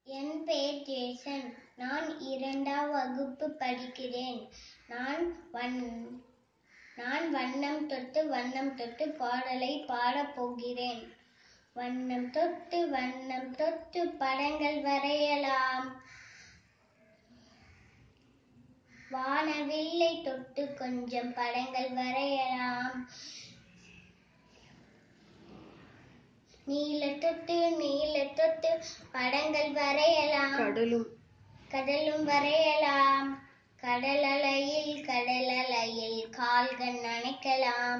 என் பெயர் ஜேசன் நான் இரண்டாம் வகுப்பு படிக்கிறேன் நான் வன் நான் வண்ணம் தொட்டு வண்ணம் தொட்டு பாடலை பாடப் போகிறேன் வண்ணம் தொட்டு வண்ணம் தொட்டு படங்கள் வரையலாம் வானவில்லை தொட்டு கொஞ்சம் படங்கள் வரையலாம் நீல தொட்டு நீல தொட்டு படங்கள் வரையலாம் கடலும் கடலும் வரையலாம் கடல் அலையில் கடல் அலையில் கால்கள் நனைக்கலாம்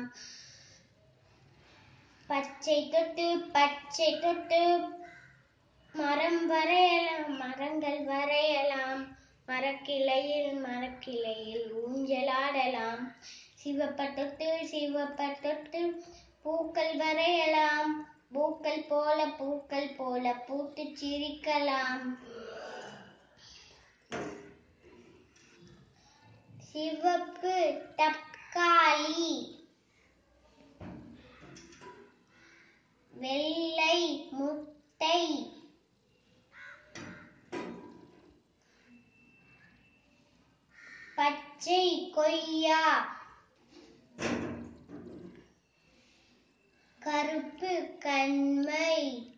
பச்சை தொட்டு பச்சை தொட்டு மரம் வரையலாம் மரங்கள் வரையலாம் மரக்கிளையில் மரக்கிளையில் ஊஞ்சலாடலாம் சிவப்ப தொட்டு சிவப்ப தொட்டு பூக்கள் வரையலாம் பூக்கள் போல பூக்கள் போல பூத்து சிரிக்கலாம் சிவப்பு தக்காளி வெள்ளை முட்டை பச்சை கொய்யா கருப்பு கண்மை